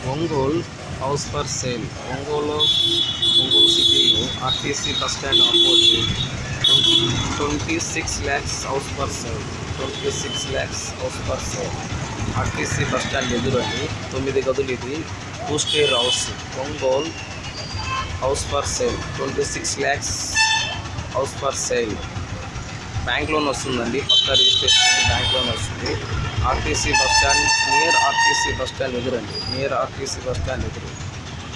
Ongole house for sale Ongole Ongole సిటీలో RTC bus stand opposite twenty six lakhs house for sale twenty six lakhs house for sale RTC bus stand ఎదురండి తొమ్మిది గదులు ఇది two stair house Ongole house for sale twenty six lakhs house for sale bank loan వస్తుందండి పక్క registration bank loan వస్తుంది RTC bus stand near RTC bus stand ఎదురండి near RTC bus stand ఎదురు